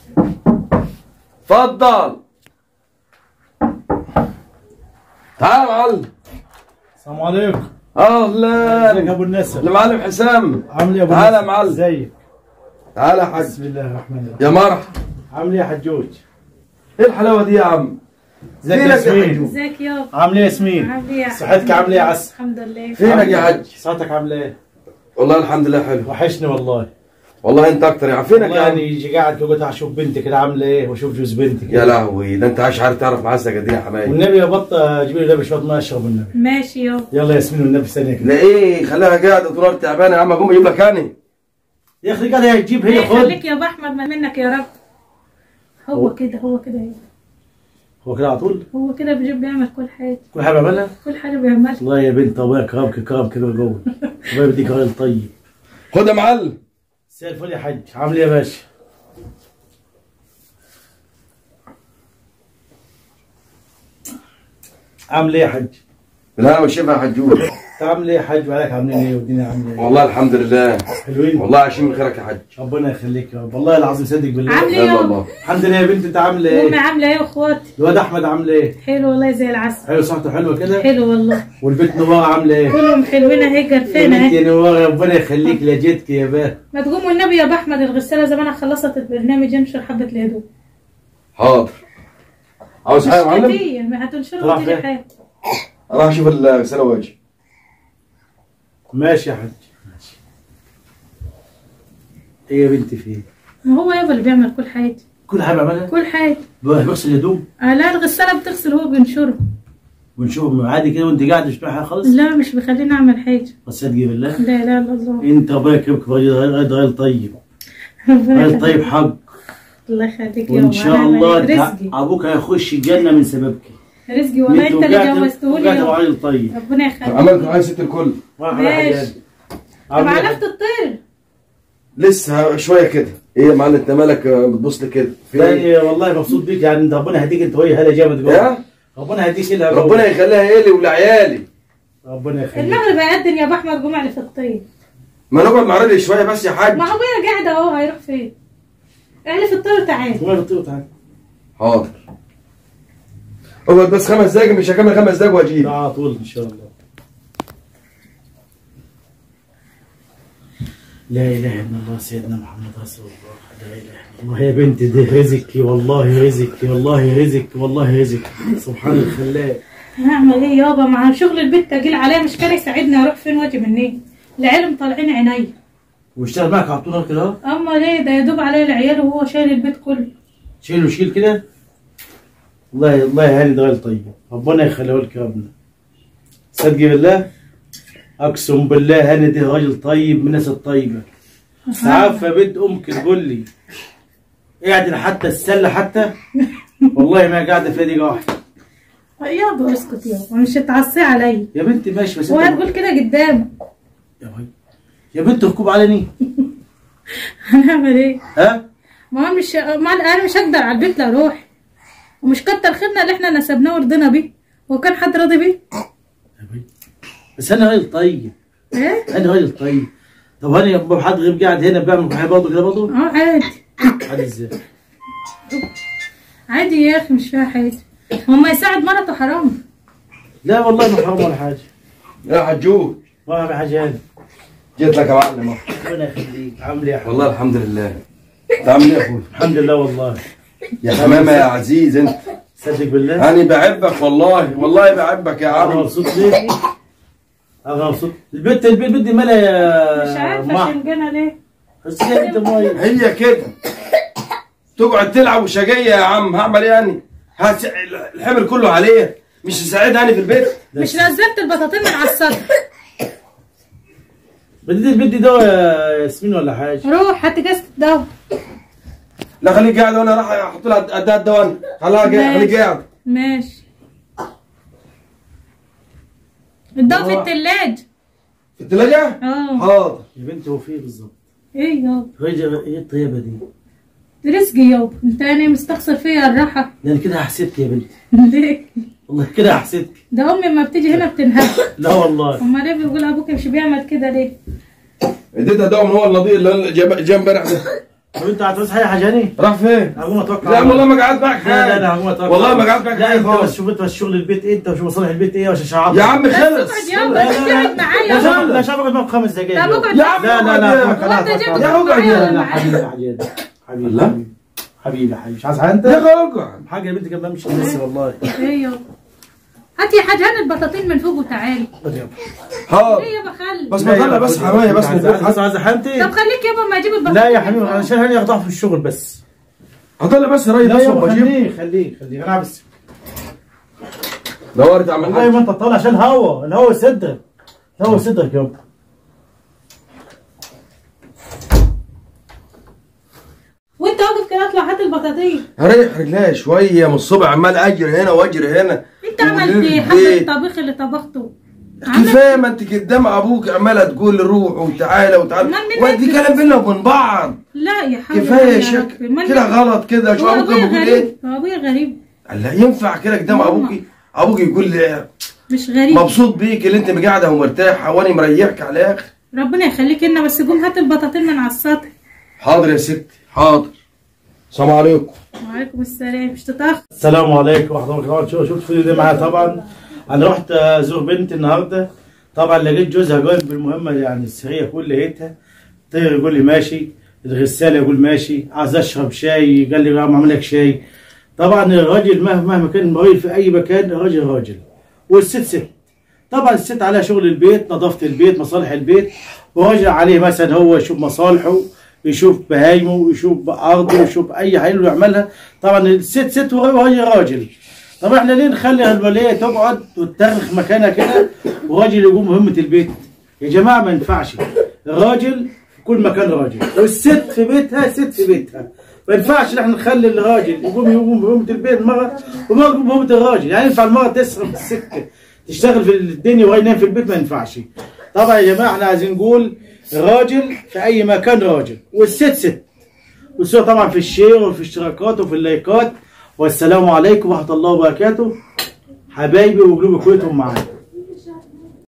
اتفضل تعال يا معلم السلام عليكم اهلا ازيك يا ابو النسر المعلم حسام عامل ايه يا ابو تعال يا النسر؟ معلم. ازيك تعال يا حاج بسم الله الرحمن الرحيم يا مرحبا عامل ايه يا حجوج ايه الحلاوه دي يا عم ازيك فينك يا يا ياسمين حجوج؟ ازيك يابا عامل ايه يا ياسمين عامل ايه يا صحتك عامله ايه يا عسل الحمد لله فينك يا حاج صحتك عامله ايه والله الحمد لله حلو وحشني والله والله انت اكتر يا عم فينك والله يا يعني عم يجي قاعد قلت اشوف بنتي كده عامله ايه واشوف جوز بنتي كده يا لهوي ده انت عايش عارف تعرف معزه قد ايه يا حبايبي والنبي يا بطه جيب لي شويه ميه اشرب النبي ماشي يابا يلا يا ياسمين والنبي ثانيه كده لا ايه خليها قاعده طول الوقت تعبانه يا عم اقوم اجيب لك انا يا اخي قاعده هي تجيب هي خد خليك يا ابو احمد ما منك يا رب هو كده هو كده يابا. هو كده على طول هو كده بيجيب بيعمل كل حاجه كل حاجه بعملها كل حاجه بيعملها والله يا بنت ابويا كرامك كرام كده جوه ابويا بديك راجل طيب خد يا معلم مساء الفل يا حاج عامل ايه يا باشا عامل ايه يا حاج لا وشبه يا حجوج انت عامل ايه يا حاج وعليك عاملين ايه والدنيا عامله ايه والله الحمد لله حلوين والله عايشين من خيرك يا حاج ربنا يخليك يا رب والله العظيم صدق بالله عامل ايه يلا يابا الله الحمد لله يا بنت انت عامله امي ايه عامله ايه واخواتي الواد احمد عامل ايه حلو والله زي العسل حلو صحته حلوه كده حلو والله والبنت نوار عامله ايه كلهم حلوين اهي يا جرفانه بنت اهي يا نوار ربنا يخليك لجيتك يا باه ما تقوم والنبي يا ابو احمد الغساله زمانها خلصت البرنامج انشر حبه الهدوء حاضر عاوز حاجه يا معلم كتير ما هتنشروا طلع وتيجي فين؟ حاجه اروح اشوف الغساله واجي ماشي يا حاج ماشي ايه يا بنتي في ايه ما هو يابا اللي بيعمل كل حاجه كل حاجه بعملها كل حاجه بغسل هدوم آه لا الغساله بتغسل هو بينشره ونشوف عادي كده وانت قاعد مش حاجه خالص لا مش بيخليني اعمل حاجه بس صدقي بالله لا لا لا الله انت ربنا يكرمك راجل راجل طيب ربنا راجل يخليك. طيب حق الله يخليك يا وان شاء الله انت رزقي ابوك هيخش الجنه من سببك رزقي والله انت اللي جوزتهولي وقعت يابا. راجل طيب ربنا يخليك عملت معايا ست الكل ما ماشي. طب عرفت الطير لسه شويه كده ايه يا معلم انت مالك آه، بتبص لي كده في ايه يعني والله مبسوط بيك يعني انت ربنا يهديك انت وهي هلا جامد جوه يا ربنا يهديك لها جوه. ربنا يخليها الي ولعيالي ربنا يخليك المغرب هيأذن يا ابو احمد جمعه اللي في الطير ما نقعد مع رجلي شويه بس يا حاج ما هو ابويا قاعد اهو هيروح فين احلف الطير تعال وين بتطير تعال حاضر اقعد بس خمس دقايق مش هكمل خمس دقايق واجيب لا على طول ان شاء الله لا اله الا الله سيدنا محمد رسول الله لا اله الا الله يا بنتي ده رزقك والله رزقك والله رزقك والله رزقك سبحان الخلاق هعمل ايه يابا مع شغل البيت تجيل عليا مش كان يساعدني اروح فين واجي منين العيال مطلعين عينيا واشتغل معك على طول كده اهو اما ليه ده يدوب عليا العيال وهو شايل البيت كله شيل وشيل كده الله الله يهني ده راجل طيب ربنا يخليه لك يا ابني صدقي بالله اقسم بالله هاني ده راجل طيب من الناس الطيبه عارفه بنت امك تقول لي قاعد حتى السله حتى والله ما قاعده في دقيقه واحده يابا اسكت يابا مش هتعصي عليا يا بنتي ماشي بس هو انت هتقول كده قدامه يا بنت يا بنت ركوب علني هنعمل ايه ها ما هو مش ما انا مش هقدر على البيت لا اروح ومش كتر خيرنا اللي احنا نسبناه ورضينا بيه هو كان حد راضي بيه يا بنت بس انا راجل طيب ايه انا راجل طيب طب انا يا حد غير قاعد هنا بعمل حاجه برضه كده برضه اه عادي عادي ازاي عادي يا اخي مش فيها حاجه هما يساعد مرته حرام لا والله ما حرام ولا حاجه يا حجوج ما في حاجه هنا جيت لك يا معلم أهو. ربنا يخليك عامل ايه يا حبيبي والله الحمد لله انت عامل ايه يا اخويا الحمد لله والله يا حمامه يا عزيز انت صدق بالله انا بحبك والله والله بحبك يا انا عم مبسوط ليه انا مبسوط البنت البنت بدي مالها يا مش عارفه مح- شنجنا ليه بس يا بنت ماي هي كده تقعد تلعب وشقيه يا عم هعمل ايه يعني هس... الحمل كله عليا مش تساعدها يعني في البيت مش نزلت البطاطين من على السطح بدي بدي دواء يا ياسمين ولا حاجه روح هات كاسة دواء لا خليك قاعد وانا راح احط لها قدها الدوان خليها قاعد ماشي. خليك قاعد ماشي الدواء في التلاج في الثلاجه اه حاضر يا بنت هو في إيه بالظبط ايه يابا رجع ايه الطيبه دي رزقي يابا انت يعني مستخسر فيا الراحه ده انا كده حسيتك يا بنت ليه والله كده حسيتك ده امي لما بتيجي هنا بتنهك لا والله امال ليه بيقول ابوك مش بيعمل كده ليه اديتها دواء من هو النضير اللي جاب جاب امبارح ده طب انت هتعوز حاجه حاجاني راح فين؟ هقوم اتوقع لا والله ما قعدت معك لا لا لا حاجه هقوم اتوقع والله ما قعدت معك لا حاجه انت بس خالص شوف انت بس شغل البيت انت وشوف مصالح البيت ايه وعشان شعار يا عم بس خلص اقعد يابا بس تقعد معايا لا يابا. لا شافك ما بخمس دقايق طب اقعد يا عم لا لا لا اقعد اتوقع هو انت لا جايب اتوقع يا تقعد اقعد معايا يا- ولا لا معايا؟ حبيبي حبيبي حبيبي لا. حبيبي حبيبي حبيبي مش عايز حاجه انت يا اخي اقعد حاجه يا بنتي كان بمشي لسه والله ايه يابا هاتي حاجان البطاطين من فوق وتعالي خد يابا. حاضر ايه يابا خلي بس ما طلع بس حمايه بس من عايز البيت عايز عايز حمتي طب خليك يابا ما اجيب البطاطين لا يا من حبيبي فوق. عشان هاني يقطع في الشغل بس هطلع بس الراجل لا ده يابا واجيب خليه خليه خليه انا بس دورت اعمل والله حاجه ما انت تطلع عشان الهوا الهوا صدرك الهوا صدرك يابا وانت واقف كده اطلع هات البطاطين هريح رجلي شويه من الصبح عمال اجري هنا واجري هنا انت عملت وليه ايه البيت؟ حبه الطبيخ اللي طبخته عملت كفايه ما انت قدام ابوك عماله تقول روح وتعالى وتعالى ما من ودي نفسك. كلام بينا وبين بعض لا يا حبيبي كفايه يا شك ربي. ما كده انت- غلط كده شو هو ابوك ابويا بيقول غريب ايه؟ هو ابويا غريب لا ينفع كده قدام ماما. ابوك ابوك يقول لي مش غريب مبسوط بيك اللي انت قاعده ومرتاحه وانا مريحك على الاخر ربنا يخليك لنا بس قوم هات البطاطين من على السطح حاضر يا ستي حاضر السلام عليكم وعليكم السلام مش تتاخر السلام عليكم ورحمه الله وبركاته شوف شفت اللي معايا طبعا انا رحت ازور بنتي النهارده طبعا لقيت جوزها قايم بالمهمه يعني السريه كلها طير يقول لي ماشي الغساله يقول ماشي عايز اشرب شاي قال لي اعمل لك شاي طبعا الراجل مهما مهما كان مريض في اي مكان الراجل راجل والست ست طبعا الست عليها شغل البيت نظافه البيت مصالح البيت والراجل عليه مثلا هو يشوف مصالحه يشوف بهايمه يشوف ارضه يشوف اي حاجه يعملها طبعا الست ست والراجل راجل طب احنا ليه نخلي الوليه تقعد وتترخ مكانها كده وراجل يقوم مهمه البيت يا جماعه ما ينفعش الراجل في كل مكان راجل والست في بيتها ست في بيتها ما ينفعش ان احنا نخلي الراجل يقوم يقوم بمهمه البيت المراه وما يقوم بمهمه الراجل يعني ينفع المراه تسرق في السكه تشتغل في الدنيا وهي ينام في البيت ما ينفعش طبعا يا جماعه احنا عايزين نقول الراجل في اي مكان راجل والست ست والسوء طبعا في الشير وفي الاشتراكات وفي اللايكات والسلام عليكم ورحمه الله وبركاته حبايبي وقلوب اخوتهم معانا